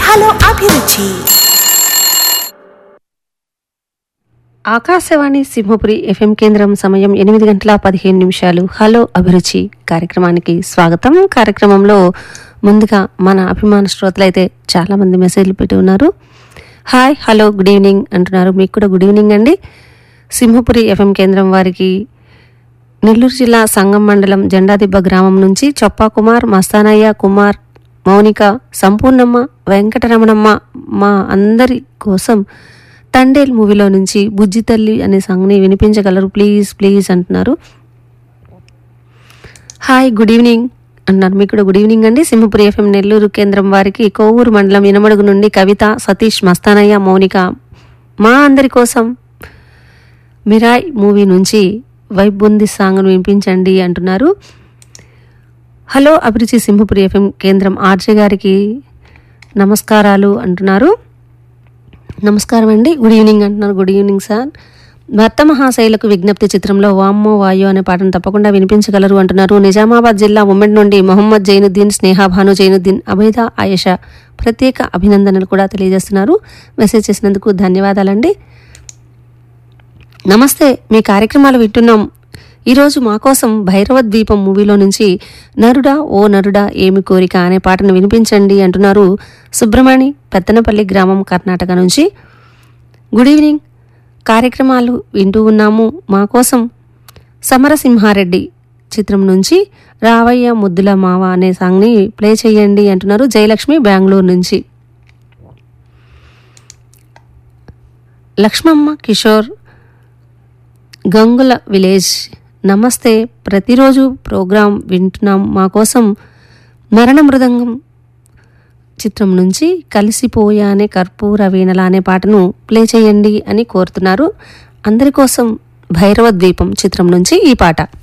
hello అభిరుచి Akashvani Simhapuri FM కేంద్రం సమయం ఎనిమిది గంటల పదిహేను నిమిషాలు హలో అభిరుచి కార్యక్రమానికి స్వాగతం కార్యక్రమంలో ముందుగా మన అభిమాన శ్రోతలు అయితే చాలా మంది మెసేజ్లు పెట్టి ఉన్నారు హాయ్ హలో గుడ్ ఈవినింగ్ అంటున్నారు మీకు కూడా గుడ్ ఈవినింగ్ అండి సింహపురి ఎఫ్ఎం కేంద్రం వారికి నెల్లూరు జిల్లా సంగం మండలం జెండాదిబ్బ గ్రామం నుంచి చొప్పా కుమార్ మస్తానయ్య కుమార్ మౌనిక సంపూర్ణమ్మ వెంకటరమణమ్మ మా అందరి కోసం తండేల్ మూవీలో నుంచి బుజ్జి తల్లి అనే సాంగ్ని వినిపించగలరు ప్లీజ్ ప్లీజ్ అంటున్నారు హాయ్ గుడ్ ఈవినింగ్ అన్నారు మీకు కూడా గుడ్ ఈవినింగ్ అండి సింహపురి ఎఫ్ఎం నెల్లూరు కేంద్రం వారికి కోవూరు మండలం ఇనమడుగు నుండి కవిత సతీష్ మస్తానయ్య మౌనిక మా అందరి కోసం మిరాయ్ మూవీ నుంచి వైబ్ బుంది సాంగ్ను వినిపించండి అంటున్నారు హలో అభిరుచి సింహపురి ఎఫ్ఎం కేంద్రం ఆర్జే గారికి నమస్కారాలు అంటున్నారు నమస్కారం అండి గుడ్ ఈవినింగ్ అంటున్నారు గుడ్ ఈవినింగ్ సార్ భర్త మహాశైలకు విజ్ఞప్తి చిత్రంలో వామ్మో వాయు అనే పాటను తప్పకుండా వినిపించగలరు అంటున్నారు నిజామాబాద్ జిల్లా ఉమ్మెడ్ నుండి మొహమ్మద్ జైనుద్దీన్ స్నేహాభాను జైనుద్దీన్ అబైదా ఆయేషా ప్రత్యేక అభినందనలు కూడా తెలియజేస్తున్నారు మెసేజ్ చేసినందుకు ధన్యవాదాలండి నమస్తే మీ కార్యక్రమాలు వింటున్నాం ఈరోజు మా కోసం భైరవ ద్వీపం మూవీలో నుంచి నరుడా ఓ నరుడా ఏమి కోరిక అనే పాటను వినిపించండి అంటున్నారు సుబ్రమణి పెత్తనపల్లి గ్రామం కర్ణాటక నుంచి గుడ్ ఈవినింగ్ కార్యక్రమాలు వింటూ ఉన్నాము మా కోసం సమరసింహారెడ్డి చిత్రం నుంచి రావయ్య ముద్దుల మావ అనే సాంగ్ని ప్లే చేయండి అంటున్నారు జయలక్ష్మి బెంగళూరు నుంచి లక్ష్మమ్మ కిషోర్ గంగుల విలేజ్ నమస్తే ప్రతిరోజు ప్రోగ్రాం వింటున్నాం మా కోసం మరణ మృదంగం చిత్రం నుంచి కలిసిపోయానే కర్పూర వీణల అనే పాటను ప్లే చేయండి అని కోరుతున్నారు అందరి కోసం భైరవ ద్వీపం చిత్రం నుంచి ఈ పాట